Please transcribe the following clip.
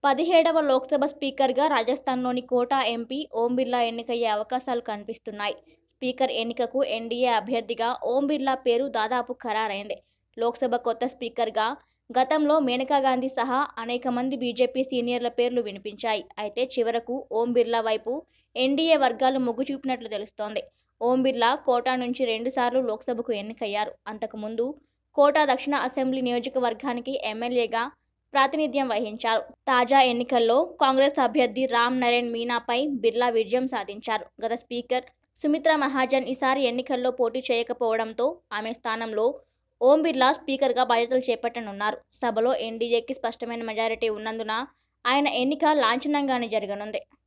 పదిహేడవ లోక్సభ స్పీకర్గా రాజస్థాన్లోని కోటా ఎంపీ ఓం బిర్లా ఎన్నికయ్యే అవకాశాలు కనిపిస్తున్నాయి స్పీకర్ ఎన్నికకు ఎన్డీఏ అభ్యర్థిగా ఓం బిర్లా పేరు దాదాపు ఖరారైంది లోక్సభ కొత్త స్పీకర్గా గతంలో మేనకా గాంధీ సహా అనేక మంది బీజేపీ సీనియర్ల పేర్లు వినిపించాయి అయితే చివరకు ఓం బిర్లా వైపు ఎన్డీఏ వర్గాలు మొగ్గు చూపినట్లు తెలుస్తోంది ఓం బిర్లా కోటా నుంచి రెండుసార్లు లోక్సభకు ఎన్నికయ్యారు అంతకుముందు కోటా దక్షిణ అసెంబ్లీ నియోజకవర్గానికి ఎమ్మెల్యేగా ప్రాతినిధ్యం వహించారు తాజా ఎన్నికల్లో కాంగ్రెస్ అభ్యర్థి రామ్ నరేన్ మీనాపై బిర్లా విజయం సాధించారు గత స్పీకర్ సుమిత్రా మహాజన్ ఈసారి ఎన్నికల్లో పోటీ చేయకపోవడంతో ఆమె స్థానంలో ఓం బిర్లా స్పీకర్గా బాధ్యతలు చేపట్టనున్నారు సభలో ఎన్డీఏకి స్పష్టమైన మెజారిటీ ఉన్నందున ఆయన ఎన్నిక లాంఛనంగానే జరగనుంది